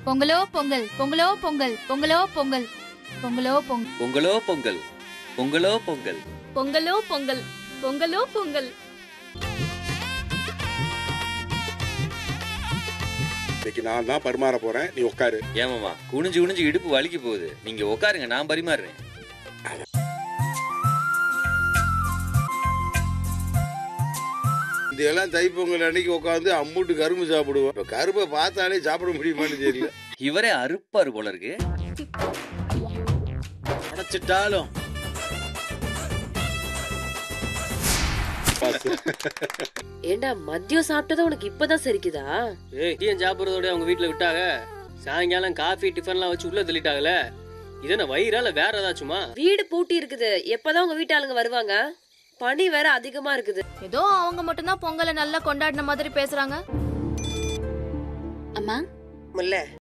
பொங்கலோ பொங்கல் பொங்கலோ பொங்கல் பொங்கலோ பொங்கல் பொங்கலோ பொங்கல் பொங்கலோ பொங்கல் பொங்கலோ பொங்கல் பொங்கலோ பொங்கல் பொங்கலோ பொங்கல் இன்னைக்கு நான் தான் பரிமாற போறேன் நீ உட்காரு ஏமாமா குனிஞ்சு குனிஞ்சு இடுப்பு வலிக்க போகுது நீங்க உட்காருங்க நான் பரிமாறுறேன் இதெல்லாம் தைப்பொங்கல் அன்னைக்கு உட்காந்து அம்மூட்டு கரும்பு சாப்பிடுவோம் இப்ப கரும்பை பார்த்தாலே சாப்பிட முடியுமான்னு தெரியல இவரே அறுப்பாரு போல இருக்கு அடைச்சிட்டாலும் ஏண்டா மதியம் சாப்பிட்டது உனக்கு இப்பதான் சரிக்குதா ஏய் டீயன் சாப்பிட்றதோட அவங்க வீட்டில் விட்டாங்க சாயங்காலம் காஃபி டிஃபன்லாம் வச்சு உள்ள தள்ளிட்டாங்களே இது என்ன வயிறால வேற ஏதாச்சுமா வீடு பூட்டி இருக்குது எப்பதான் உங்க வீட்டாளுங்க வருவாங்க பனி வேற அதிகமா இருக்குது ஏதோ அவங்க மட்டும்தான் பொங்கலை நல்லா கொண்டாடின மாதிரி பேசுறாங்க அம்மா முல்ல